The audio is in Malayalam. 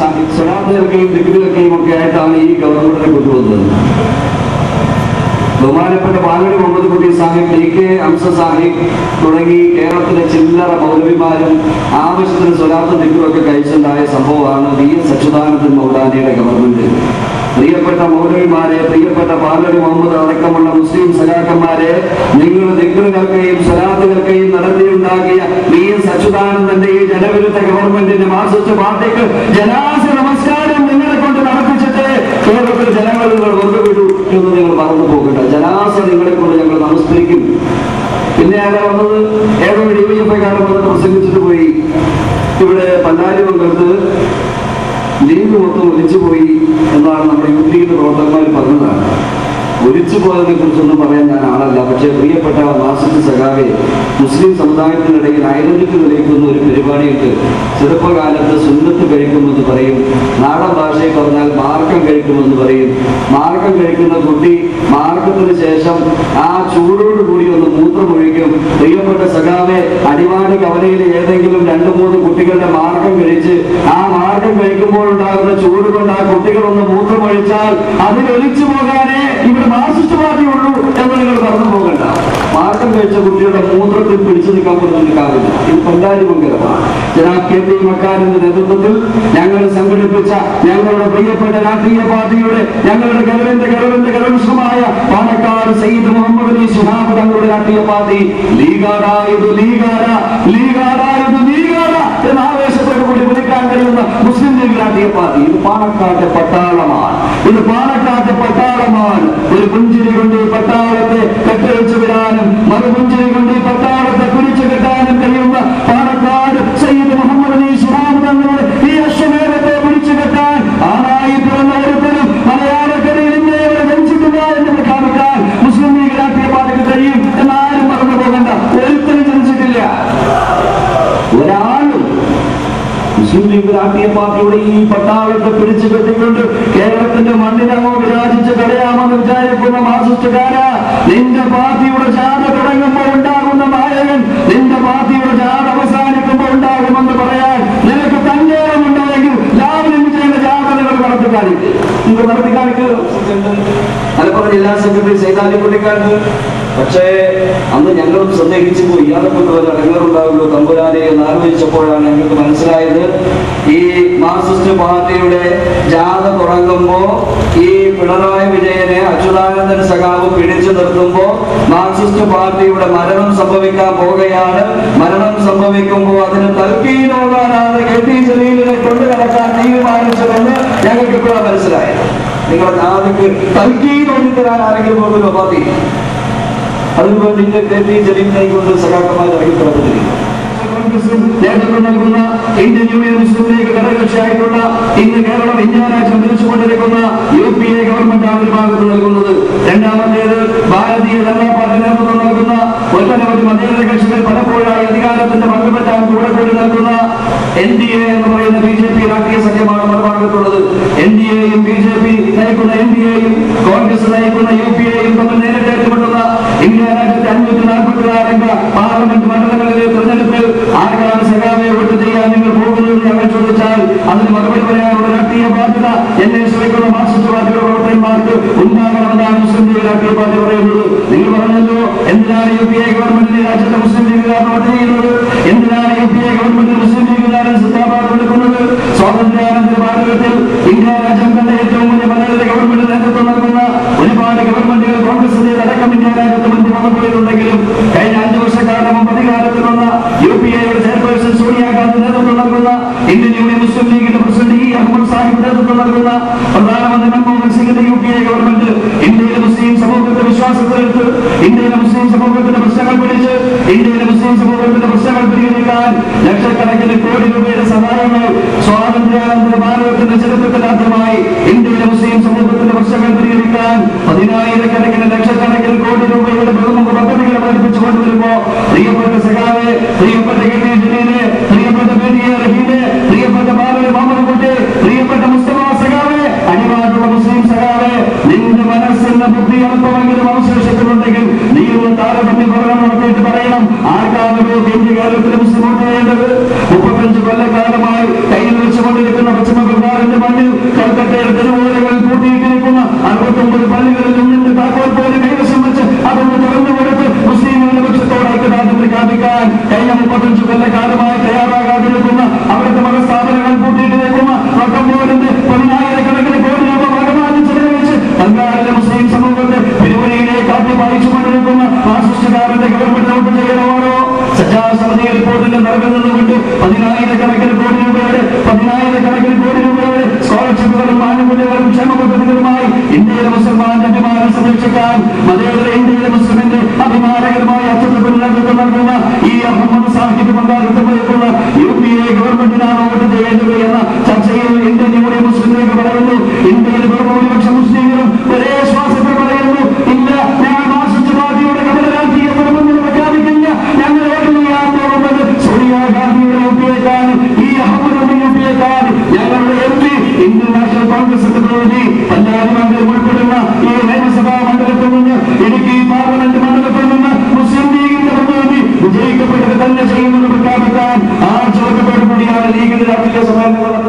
സ്വലാത്തുകൾക്കെയും ദിഗ്ഗുകൾക്കെയും ഒക്കെ ആയിട്ടാണ് ഈ ഗവൺമെന്റിനെ കൊണ്ടുവന്നത് ബഹുമാനപ്പെട്ട പാലടി മുഹമ്മദ് കുട്ടി സാഹിബ് ടി കെ അംസ സാഹിബ് തുടങ്ങി കേരളത്തിലെ ചില്ലറ മൗലവിമാരും ആവശ്യത്തിന് സ്വലാത്ത് ദിക്കുമൊക്കെ കഴിച്ചുണ്ടായ സംഭവമാണ് വി എസ് അച്യുതാനന്ദൻ മൗലാനിയുടെ ഗവൺമെന്റ് പ്രിയപ്പെട്ട മൗലവിമാരെ പ്രിയപ്പെട്ട പാലടി മുഹമ്മദ് അടക്കമുള്ള മുസ്ലിം സഖാക്കന്മാരെ നിങ്ങൾ ദിക്കുകൾക്കെയും സ്വലാത്തുകൾക്കെയും നടത്തിയുണ്ടാക്കിയ വി എസ് അച്യുതാനന്ദന്റെ ഈ ജനവിരുദ്ധ ഗവൺമെന്റിന്റെ മാർസിസ്റ്റ് പാർട്ടിക്ക് ജനാസ നമസ്കാരം നിങ്ങളെ കൊണ്ട് നടത്തിച്ചിട്ട് കേരളത്തിൽ ജനങ്ങൾ നിങ്ങൾ വെറുതെ വിടൂ എന്ന് നിങ്ങൾ മറന്നു പോകട്ടെ ജനാസ നിങ്ങളെ കൊണ്ട് ഞങ്ങൾ നമസ്കരിക്കും പിന്നെ ആരാ വന്നത് ഏതോ ഡി വൈ എഫ് ഐക്കാരൻ വന്നിട്ട് പ്രസംഗിച്ചിട്ട് പോയി ഇവിടെ പല്ലാരി മംഗലത്ത് ലീഗ് മൊത്തം ഒലിച്ചുപോയി എന്നാണ് നമ്മുടെ യു പിയിലെ പ്രവർത്തകന്മാർ പറഞ്ഞതാണ് ഒലിച്ചു പോയതിനെ കുറിച്ചൊന്നും പറയാൻ ഞാൻ ആളല്ല പക്ഷേ പ്രിയപ്പെട്ട മാർസിസ്റ്റ് സഖാവെ മുസ്ലിം സമുദായത്തിനിടയിൽ ഐഡന്റിറ്റി തെളിയിക്കുന്ന ഒരു പരിപാടിയുണ്ട് ചെറുപ്പകാലത്ത് സുന്നത്ത് കഴിക്കുമെന്ന് പറയും നാടൻ ഭാഷയിൽ പറഞ്ഞാൽ മാർക്കം കഴിക്കുമെന്ന് പറയും മാർക്കം കഴിക്കുന്ന കുട്ടി മാർക്കത്തിന് ശേഷം ആ ചൂടോട് കൂടി ഒന്ന് മൂത്രമൊഴിക്കും പ്രിയപ്പെട്ട സഖാവെ അടിവാട് കവലയിലെ ഏതെങ്കിലും രണ്ടു മൂന്ന് കുട്ടികളുടെ മാർക്കം കഴിച്ച് ആ മാർക്കം കഴിക്കുമ്പോൾ ഉണ്ടാകുന്ന ചൂട് കൊണ്ട് ആ കുട്ടികൾ ഒന്ന് മൂത്രമൊഴിച്ചാൽ അതിലൊലിച്ചു പോകാനേ ഇവിടെ മാർസിസ്റ്റ് പാർട്ടി ഉള്ളൂ എന്ന് നിങ്ങൾ പറഞ്ഞു പോകണ്ട മാർക്കം കഴിച്ച കുട്ടിയുടെ മൂത്രത്തിൽ പിടിച്ചു നിൽക്കാൻ പോലും നിൽക്കാറില്ല ഇത് പണ്ടാരിമംഗലമാണ് ജനാബ് കെ പി മക്കാരിന്റെ നേതൃത്വത്തിൽ ഞങ്ങൾ സംഘടിപ്പിച്ച ഞങ്ങളുടെ പ്രിയപ്പെട്ട രാഷ്ട്രീയ പാർട്ടിയുടെ ഞങ്ങളുടെ ഗർവിന്റെ ഗർവിന്റെ ഗർവിഷമായ പാലക്കാട് സയ്യിദ് മുഹമ്മദ് അലി ശിഹാബ് തങ്ങളുടെ രാഷ്ട്രീയ പാർട്ടി ലീഗാടായത് ലീഗാട ലീഗാടായത് ലീഗാട എന്ന ആവേശത്തോടു കൂടി വിളിക്കാൻ കഴിയുന്ന മുസ്ലിം ലീഗ് രാഷ്ട്രീയ പാർട്ടി ഇത് പാലക്കാട്ടെ പട്ടാളമാണ് ഇത് പാലക്കാട്ടെ പട്ടാളമാണ് ഒരു പുഞ്ചിരി കൊണ്ട് ഈ പട്ടാളത്തെ കെട്ടഴിച്ചു വിടാനും മറുപുഞ്ചിരി കൊണ്ട് ഈ പട്ടാളത്തെ കുരിച്ചു കെട്ടാനും കഴിയുന്ന പാലക്കാട് സയ്യിദ് മുഹമ്മദ് അലി ശിഹാബ് തങ്ങളുടെ ഈ അശ്വമേധത്തെ പിടിച്ചു കെട്ടാൻ ആണായി പിറന്ന ഒരുത്തരും മലയാളക്കരയിൽ ഇന്നേ വരെ ജനിച്ചിട്ടില്ല എന്ന് പ്രഖ്യാപിക്കാൻ മുസ്ലിം ലീഗ് രാഷ്ട്രീയ പാർട്ടിക്ക് കഴിയും എന്നാരും മറന്നു പോകണ്ട ഒരുത്തരും ജനിച്ചിട്ടില്ല ഒരാളും മുസ്ലിം ലീഗ് രാഷ്ട്രീയ പാർട്ടിയുടെ ഈ പട്ടാളത്തെ പിടിച്ചു കെട്ടിക്കൊണ്ട് കേരളത്തിന്റെ മണ്ണിനങ്ങോ വിരാജിച്ച് കളയാമെന്ന് വിചാരിക്കുന്ന മാർസിസ്റ്റുകാര നിന്റെ പാർട്ടിയുടെ ജാഥ തുടങ്ങുമ്പോൾ ഉണ്ടാകുന്ന നായകൻ നിന്റെ പാർട്ടിയുടെ ജാഥ അവസാനിക്കുമ്പോൾ ഉണ്ടാകുമെന്ന് പറയാൻ നിനക്ക് തന്നേറമുണ്ടായെങ്കിൽ ലാവലിൻ വിജയന്റെ ജാഥ നിങ്ങൾ നടത്തി കാണിക്കും നിങ്ങൾ നടത്തി കാണിക്കുക മലപ്പുറം ജില്ലാ സെക്രട്ടറി സൈതാലി പുള്ളിക്കാരന് പക്ഷേ അന്ന് ഞങ്ങളും സന്ദേഹിച്ചു പോയി ഇയാളെ കൊണ്ട് വല്ല ഇടങ്ങളുണ്ടാവുമല്ലോ തമ്പുരാനെ എന്ന് ആലോചിച്ചപ്പോഴാണ് ഞങ്ങൾക്ക് മനസ്സിലായത് ഈ മാർസിസ്റ്റ് പാർട്ടിയുടെ ജാഥ തുടങ്ങുമ്പോ ഈ പിണറായി വിജയനെ അച്യുതാനന്ദൻ സഖാവ് പിടിച്ചു നിർത്തുമ്പോ മാർക്സിസ്റ്റ് പാർട്ടിയുടെ മരണം സംഭവിക്കാൻ പോവുകയാണ് മരണം സംഭവിക്കുമ്പോൾ അതിന് തൽക്കീനോടാനാണ് കെ ടി ജലീലിനെ കൊണ്ടു നടക്കാൻ തീരുമാനിച്ചതെന്ന് ഞങ്ങൾക്ക് ഇപ്പോഴാണ് മനസ്സിലായത് നിങ്ങളുടെ ജാഥയ്ക്ക് തൽക്കീനോടി തരാൻ ആരെങ്കിലും പോകുമല്ലോ പാർട്ടി അതുകൊണ്ട് ഇന്ന് കെ ടി ജലീലിനെ കൊണ്ട് സഖാക്കന്മാർ ഇറങ്ങി പുറപ്പെട്ടിരിക്കുന്നു കോൺഗ്രസും നേതൃത്വം നൽകുന്ന ഇന്ത്യൻ യൂണിയൻ മുസ്ലിം ലീഗ് ഘടകകക്ഷിയായിട്ടുള്ള ഇന്ന് കേരളം ഇന്ത്യാരാജ്യം ഭരിച്ചുകൊണ്ടിരിക്കുന്ന യു പി എ ഗവൺമെന്റാണ് ഒരു ഭാഗത്ത് നൽകുന്നത് രണ്ടാമത്തേത് ഭാരതീയ ജനതാ പാർട്ടി നേതൃത്വം നൽകുന്ന ഒട്ടനവധി മതേതര കക്ഷികൾ പലപ്പോഴായി അധികാരത്തിന്റെ പങ്കുപറ്റാൻ കൂടെ കൂടി നൽകുന്ന എൻ ഡി എ എന്ന് പറയുന്ന ബി ജെ പി രാഷ്ട്രീയ സഖ്യമാണ് മറുഭാഗത്തുള്ളത് എൻ ഡി എയും ബി ജെ പി നയിക്കുന്ന എൻ ഡി എയും കോൺഗ്രസ് നയിക്കുന്ന യു പി എയും തമ്മിൽ നേരിട്ട് ഏറ്റുമുട്ടുന്ന ഇന്ത്യ രാജ്യത്തെ അഞ്ഞൂറ്റി നാൽപ്പത്തി ആറംഗ പാർലമെന്റ് മണ്ഡലങ്ങളിലെ തെരഞ്ഞെടുപ്പിൽ ആർക്കാണ് സഖാവെ വോട്ട് ചെയ്യാൻ നിങ്ങൾ പോകുന്നത് ഞങ്ങൾ ചോദിച്ചാൽ അതിന് മറുപടി പറയാനുള്ള രാഷ്ട്രീയ ബാധ്യത എന്നെ ശ്രമിക്കുന്ന മാർക്സിസ്റ്റ് പാർട്ടിയുടെ പ്രവർത്തകന്മാർക്ക് ഉണ്ടാകണമെന്നാണ് മുസ്ലിം ലീഗ് രാഷ്ട്രീയ പാർട്ടി പറയുന്നത് നിങ്ങൾ പറഞ്ഞല്ലോ എന്തിനാണ് യു പി എ ഗവൺമെന്റിന്റെ രാജ്യത്തെ മുസ്ലിം ലീഗുകാർ വോട്ട് ചെയ്യുന്നത് എന്തിനാണ് U P A government Muslim ലീഗുകാരൻ സിദ്ധാബാദ് എടുക്കുന്നത് സ്വാതന്ത്ര്യാനന്തര ഭാരതത്തിൽ ഇന്ത്യ രാജ്യം കണ്ട ഏറ്റവും വലിയ മലയാള ഗവൺമെന്റ് നേതൃത്വം നൽകുന്ന ഒരുപാട് ഗവൺമെന്റുകൾ കോൺഗ്രസിന്റെ അടക്കം ഇന്ത്യ രാജ്യത്ത് മുൻപ് വന്നുപോയിട്ടുണ്ടെങ്കിലും കഴിഞ്ഞ അഞ്ചു വർഷക്കാലം മുമ്പ് അധികാരത്തിൽ വന്ന യു പി എയുടെ ചെയർപേഴ്സൺ സോണിയാഗാന്ധി നേതൃത്വം നൽകുന്ന ഇന്ത്യൻ യൂണിയൻ മുസ്ലിം ലീഗിന്റെ പ്രസിഡന്റ് ഇ അഹമ്മദ് സാഹിബ് നേതൃത്വം നൽകുന്ന പ്രധാനമന്ത്രി മൻമോഹൻ സിംഗിന്റെ യു പി എ ഗവൺമെന്റ് ഇന്ത്യയിലെ മുസ്ലിം സമൂഹത്തിന്റെ വിശ്വാസത്തിലെടുത്ത് ഇന്ത്യയിലെ മുസ്ലിം സമൂഹത്തിന്റെ പ്രശ്നങ്ങൾ പിടിച്ച് ഇന്ത്യയിലെ മുസ്ലിം സമൂഹത്തിന്റെ പ്രശ്നങ്ങൾ പരിഹരിക്കാൻ ലക്ഷക്കണക്കിന് കോടി രൂപയുടെ സഹായങ്ങൾ സ്വാതന്ത്ര്യാനന്തര ഭാരതത്തിന്റെ ചരിത്രത്തിൽ ആദ്യമായി ഇന്ത്യയിലെ മുസ്ലിം സമൂഹത്തിന്റെ പ്രശ്നങ്ങൾ പരിഹരിക്കാൻ പതിനായിരക്കണക്കിന് ലക്ഷക്കണക്കിന് കോടി രൂപയുടെ പ്രഥമ പദ്ധതികൾ അവതരിപ്പിച്ചു കൊണ്ടുവരുമ്പോ പ്രിയപ്പെട്ട സഖാവെ പ്രിയപ്പെട്ട കെ ടി ജലീലെ പ്രിയപ്പെട്ട പി ടി എ റഹീലെ പ്രിയപ്പെട്ട ബാലു മുഹമ്മദ് കുട്ടി പ്രിയപ്പെട്ട മുസ്തഫ സഖാവെ അടിവാട്ടുള്ള മുസ്ലിം സഖാവെ നിന്റെ മനസ്സിന്റെ ബുദ്ധി അല്പമെങ്കിലും അവശേഷിക്കുന്നുണ്ടെങ്കിൽ നീ ഒന്ന് താരതമ്യം പഠനം നടത്തിയിട്ട് പറയണം ആർക്കാണ് ഇന്ത്യ കേരളത്തിലെ മുസ്ലിം വോട്ട് ചെയ്യേണ്ടത് മുപ്പത്തഞ്ച് കൊല്ലക്കാലമായി കയ്യിൽ വെച്ചുകൊണ്ടിരിക്കുന്ന പശ്ചിമ ബംഗാളിൽ കഴിഞ്ഞ മുപ്പത്തഞ്ച് കൊല്ലക്കാലമായി തയ്യാറാകാതിരിക്കുന്ന അവിടുത്തെ മതസ്ഥാപനങ്ങൾ പൂട്ടിയിട്ട് നിൽക്കുന്ന വക്കമ്പോലിന്റെ പതിനായിരക്കണക്കിന് കോടി രൂപ വകമാറ്റി ചെലവഴിച്ച് ബംഗാളിലെ മുസ്ലിം സമൂഹത്തെ പെരുവഴിയിലെ കാട്ടി വായിച്ചുകൊണ്ടിരിക്കുന്ന ഫാസിസ്റ്റുകാരന്റെ ഗവൺമെന്റ് ഔട്ട് ചെയ്യണമാണോ സജാ സമിതി റിപ്പോർട്ടിന്റെ നിറവിൽ നിന്നുകൊണ്ട് പതിനായിരക്കണക്കിന് കോടി രൂപയുടെ പതിനായിരക്കണക്കിന് കോടി രൂപയുടെ സ്കോളർഷിപ്പുകളും ആനുകൂല്യങ്ങളും ക്ഷേമ പദ്ധതികളുമായി ഇന്ത്യയിലെ മുസൽമാൻ അഭിമാനം സംരക്ഷിക്കാൻ മതേതര ഇന്ത്യയിലെ മുസ്ലിമിന്റെ അഭിമാനകരമായ അച്ചടക്കത്തിൽ നേതൃത്വം നൽകുന്ന ഈ അഹമ്മദ് സാഹിബ് പങ്കാളിത്തം വഹിക്കുന്ന യു പി എ ഗവൺമെന്റിനാണ് വോട്ട് ചെയ്യേണ്ടത് എന്ന ചർച്ചയിൽ ഇന്ത്യൻ യൂണിയൻ മുസ്ലിം ലീഗ് പറയുന്നു ഇന്ത്യയിലെ ബഹുഭൂരിപക്ഷം മുസ്ലിങ്ങളും ഒരേ ശ്വാസത്തിൽ പറയുന്നു ഇല്ല ഞങ്ങൾ മാർക്സിസ്റ്റ് പാർട്ടിയുടെ കപല രാഷ്ട്രീയ കുടുംബങ്ങൾ പ്രഖ്യാപിക്കില്ല ഞങ്ങൾ വോട്ട് ചെയ്യാൻ പോകുന്നത് സോണിയാഗാന്ധിയുടെ യു പി എക്കാണ് ഈ അഹമ്മദ് യു പി എക്കാണ് ഞങ്ങളുടെ എം പി ഇന്ത്യൻ നാഷണൽ കോൺഗ്രസിന്റെ പ്രതിനിധി പഞ്ചാബ് മണ്ഡലം ഉൾപ്പെടുന്ന ഈ നിയമസഭാ മണ്ഡലത്തിൽ നിന്ന് ഇടുക്കി പാർലമെന്റ് മണ്ഡലത്തിൽ നിന്ന് മുസ്ലിം ലീഗിന്റെ പ്രതിനിധി വിജയിക്കപ്പെട്ടത് തന്നെ ചെയ്യുമെന്ന് പ്രഖ്യാപിക്കാൻ ആ ചോദ്യത്തോടു കൂടിയാണ് ലീഗിന്റെ രാഷ്ട്രീയ സമ്മേളനം